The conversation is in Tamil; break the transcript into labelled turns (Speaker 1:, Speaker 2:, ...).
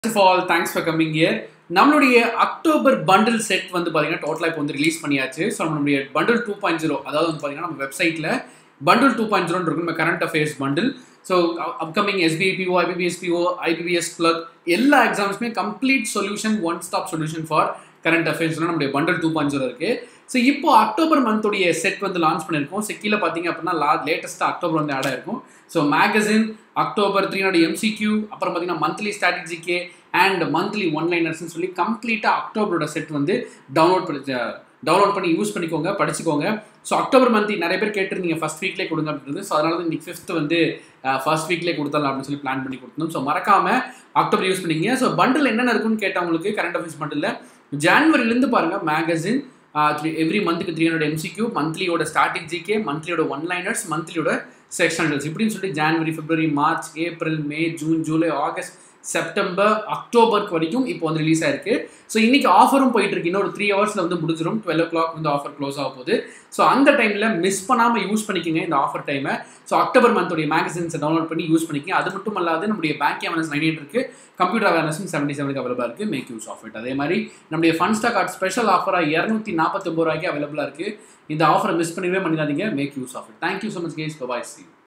Speaker 1: of all thanks for coming year நம்மளுடைய அக்டோபர் பண்டில் செட் வந்து பார்த்தீங்கன்னா டோட்டலாக இப்போ வந்து ரிலீஸ் பண்ணியாச்சு ஸோ நம்மளுடைய பண்டில் டூ பாயிண்ட் ஜீரோ அதாவது வந்து பார்த்தீங்கன்னா நம்ம வெப்சைட்டில் பண்டில் டூ பாயிண்ட் ஜீரோன்னு இருக்கும் நம்ம current affairs bundle so upcoming SBI PO IBPS PO IBPS பிளக் எல்லா எக்ஸாம்ஸுமே complete solution one stop solution for current அஃபேர்ஸ்லாம் நம்மளுடைய பண்டில் டூ பாயிண்ட் ஜீரோ இருக்குது ஸோ இப்போ அக்டோபர் மந்தோடைய செட் வந்து லான்ச் பண்ணியிருக்கோம் ஸோ கீழே பார்த்தீங்க அப்படின்னா லா லேட்டஸ்ட்டாக அக்டோபர் வந்து ஆட் ஆயிருக்கும் ஸோ மேகசின் அக்டோபர் த்ரீனோட எம்சிக்யூ அப்புறம் பார்த்தீங்கன்னா மந்த்லி ஸ்ட்ராட்டஜிக்கே அண்ட் மந்த்லி ஒன்லைனர்ஸ்னு சொல்லி கம்ப்ளீட்டாக அக்டோபரோட செட் வந்து டவுன்லோட் பண்ணி டவுன்லோட் பண்ணி யூஸ் பண்ணிக்கோங்க படிச்சுக்கோங்க ஸோ அக்டோபர் மந்த் நிறைய பேர் கேட்டிருந்தீங்க ஃபஸ்ட் வீக்லேயே கொடுங்க அப்படின்றது ஸோ அதனால தான் இன்னைக்கு ஃபிஃப்த் வந்து ஃபர்ஸ்ட் வீக்லேயே கொடுத்தலாம் அப்படின்னு சொல்லி பிளான் பண்ணி கொடுத்தோம் ஸோ மறக்காம அக்டோபர் யூஸ் பண்ணிங்க ஸோ பண்டில் என்னென்ன இருக்குன்னு கேட்டவங்களுக்கு கரண்ட் அஃபேர்ஸ் பண்டில் ஜான்வரிலேருந்து பாருங்கள் மேகசின் எவ்ரி மந்த்துக்கு த்ரீ ஹண்ட்ரட் எம்சிக்யூ மந்த்லியோட ஸ்டார்டிங் ஜிகே மந்த்லியோட ஒன் லைனர்ஸ் மந்த்லியோட செக்ஷனல்ஸ் இப்படின்னு சொல்லி January February March April May June July August September அக்டோபருக்கு வரைக்கும் இப்போ வந்து ரிலீஸ் ஆயிருக்கு ஸோ இன்னைக்கு ஆஃபரும் போயிட்டு இருக்கு இன்னொரு த்ரீ ஹவர்ஸில் வந்து முடிஞ்சிடும் டுவெல் ஓ கிளாக் வந்து ஆஃபர் க்ளோஸ் ஆக போகுது ஸோ அந்த டைமில் மிஸ் பண்ணாமல் யூஸ் பண்ணிக்கோங்க இந்த ஆஃபர் டைமை ஸோ அக்டோபர் மந்தோடைய மேகசின்ஸை டவுன்லோட் பண்ணி யூஸ் பண்ணிக்கங்க அது மட்டும் அல்லாது நம்முடைய பேங்க் அவேர்னஸ் நைன் இருக்கு கம்ப்யூட்டர் அவேர்னஸும் செவன்டி செவனுக்கு அவைலபிளாக இருக்குது மேக் யூஸ் ஆஃப் இட் அதே மாதிரி நம்முடைய ஃபன்ஸ்டா கார்டு ஸ்பெஷல் ஆஃபராக இரநூத்தி நாற்பத்தொம்பது ரூபாய்க்கு அவைலபிளாக இருக்குது இந்த ஆஃபரை மிஸ் பண்ணவே பண்ணிடாதீங்க make use of it thank you so much guys bye bye C